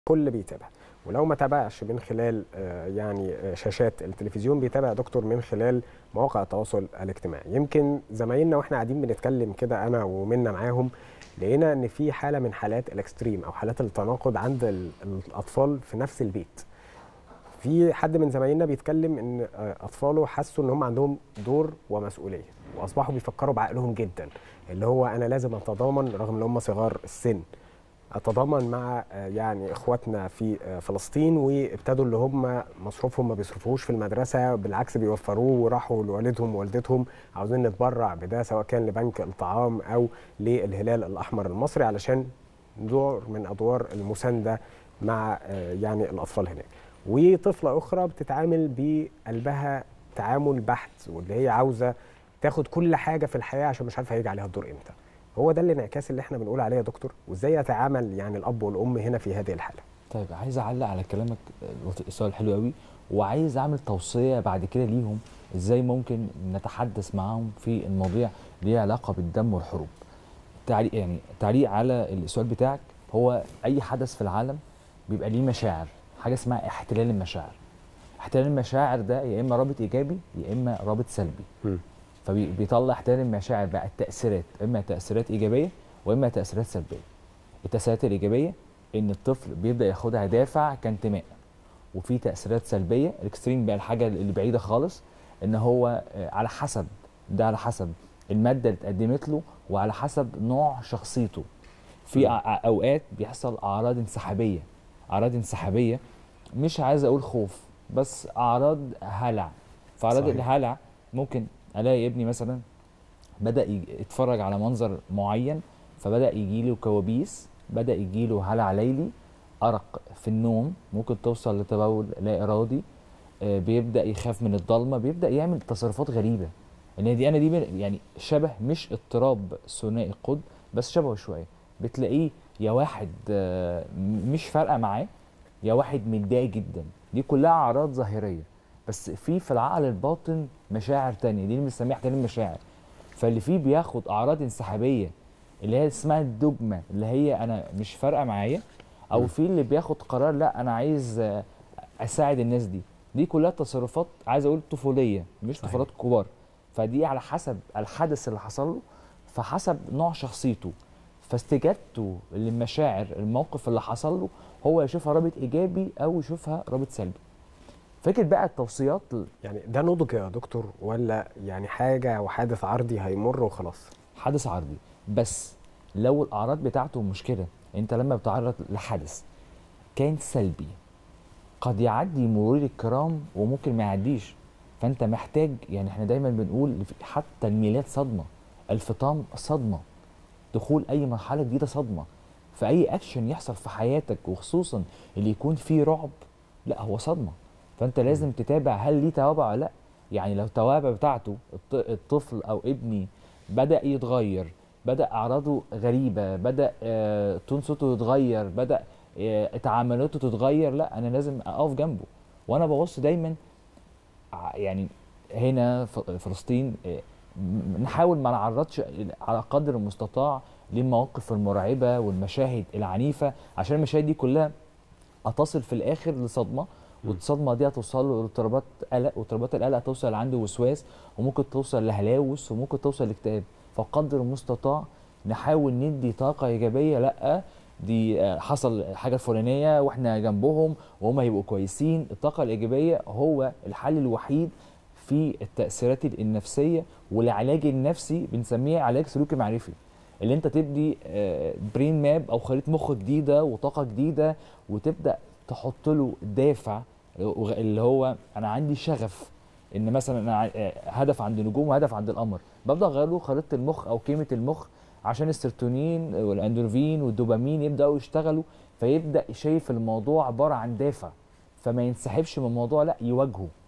كل بيتابع ولو ما تابعش من خلال آه، يعني آه، شاشات التلفزيون بيتابع يا دكتور من خلال مواقع التواصل الاجتماعي يمكن زمايلنا واحنا قاعدين بنتكلم كده انا ومنا معاهم لقينا ان في حاله من حالات الاكستريم او حالات التناقض عند ال- الاطفال في نفس البيت في حد من زمايلنا بيتكلم ان آه، اطفاله حسوا ان هم عندهم دور ومسؤوليه واصبحوا بيفكروا بعقلهم جدا اللي هو انا لازم اتضامن رغم ان هم صغار السن اتضامن مع آه، يعني اخواتنا في آه، فلسطين وابتدوا اللي هم مصروفهم ما بيصرفوش في المدرسه بالعكس بيوفروه وراحوا لوالدهم ووالدتهم عاوزين نتبرع بده سواء كان لبنك الطعام او للهلال الاحمر المصري علشان دور من ادوار المسانده مع آه، يعني الاطفال هناك وطفله اخرى بتتعامل بقلبها تعامل بحت واللي هي عاوزه تاخد كل حاجه في الحياه عشان مش عارفه هيجي عليها الدور امتى هو ده الانعكاس اللي احنا بنقول عليه يا دكتور وازاي يتعامل يعني الاب والام هنا في هذه الحاله طيب عايز اعلق على كلامك آه، السؤال حلو قوي وعايز اعمل توصيه بعد كده ليهم ازاي ممكن نتحدث معاهم في المواضيع اللي ليها علاقه بالدم والحروب تعليق يعني تعليق على السؤال بتاعك هو اي حدث في العالم بيبقى ليه مشاعر حاجه اسمها احتلال المشاعر احتلال المشاعر ده يا اما رابط ايجابي يا اما رابط سلبي مم. فبيطلع احتلال المشاعر بقى التاثيرات اما تاثيرات ايجابيه واما تاثيرات سلبيه التاثيرات الايجابيه ان الطفل بيبدا ياخدها دافع كانتماء وفي تاثيرات سلبيه الاكستريم بقى الحاجه اللي بعيده خالص ان هو آه، على حسب ده على حسب الماده اللي اتقدمت له وعلى حسب نوع شخصيته في مم. ع- ع- اوقات بيحصل اعراض انسحابيه اعراض انسحابيه مش عايز اقول خوف بس اعراض هلع فاعراض صحيح. الهلع ممكن الاقي ابني مثلا بدا يج- يتفرج على منظر معين فبدا يجي له كوابيس بدا يجي له هلع ليلي ارق في النوم ممكن توصل لتبول لا ارادي آه، بيبدا يخاف من الضلمه بيبدا يعمل تصرفات غريبه ان دي انا دي من- يعني شبه مش اضطراب ثنائي القطب بس شبهه شويه بتلاقيه يا واحد آه، م- مش فارقه معاه يا واحد متضايق جدا دي كلها اعراض ظاهريه بس في في العقل الباطن مشاعر تانية دي اللي بنسميها احتلال المشاعر فاللي فيه بياخد اعراض انسحابيه اللي هي اسمها الدogma اللي هي انا مش فارقه معايا او مم. في اللي بياخد قرار لا انا عايز آه، اساعد الناس دي دي كلها تصرفات عايز اقول طفوليه مش صحيح. طفولات كبار فدي على حسب الحدث اللي حصل له فحسب نوع شخصيته فاستجابته للمشاعر الموقف اللي حصل له هو يشوفها رابط ايجابي او يشوفها رابط سلبي فكره بقى التوصيات يعني ده نضج يا دكتور ولا يعني حاجه وحادث عرضي هيمر وخلاص حدث عرضي بس لو الاعراض بتاعته مشكله انت لما بتعرض لحدث كان سلبي قد يعدي مرور الكرام وممكن ما يعديش فانت محتاج يعني احنا دايما بنقول حتى الميلاد صدمه الفطام صدمه دخول اي مرحله جديده صدمه فاي اكشن يحصل في حياتك وخصوصا اللي يكون فيه رعب لا هو صدمه فانت لازم تتابع هل ليه توابع ولا لا يعني لو التوابع بتاعته الط- الطفل او ابني بدا يتغير بدا اعراضه غريبه بدا آه، تون صوته يتغير بدا آه، تعاملاته تتغير لا انا لازم اقف جنبه وانا ببص دايما ع- يعني هنا ف- فلسطين آه، م- نحاول ما نعرضش على قدر المستطاع للمواقف المرعبه والمشاهد العنيفه عشان المشاهد دي كلها هتصل في الاخر لصدمه م. والصدمه دي هتوصل له لاضطرابات قلق واضطرابات القلق توصل عنده وسواس وممكن توصل لهلاوس وممكن توصل لاكتئاب فقدر المستطاع نحاول ندي طاقه ايجابيه لا دي آه، حصل حاجه فلانيه واحنا جنبهم وهم هيبقوا كويسين الطاقه الايجابيه هو الحل الوحيد في التاثيرات النفسيه والعلاج النفسي بنسميه علاج سلوكي معرفي اللي انت تبدي برين ماب او خريطه مخ جديده وطاقه جديده وتبدا تحط له دافع وغ- اللي هو انا عندي شغف ان مثلا انا ع- آه، هدف عند النجوم وهدف عند القمر ببدا اغير له خريطه المخ او قيمه المخ عشان السيرتونين والاندورفين والدوبامين يبداوا يشتغلوا فيبدا شايف الموضوع عباره عن دافع فما ينسحبش من الموضوع لا يواجهه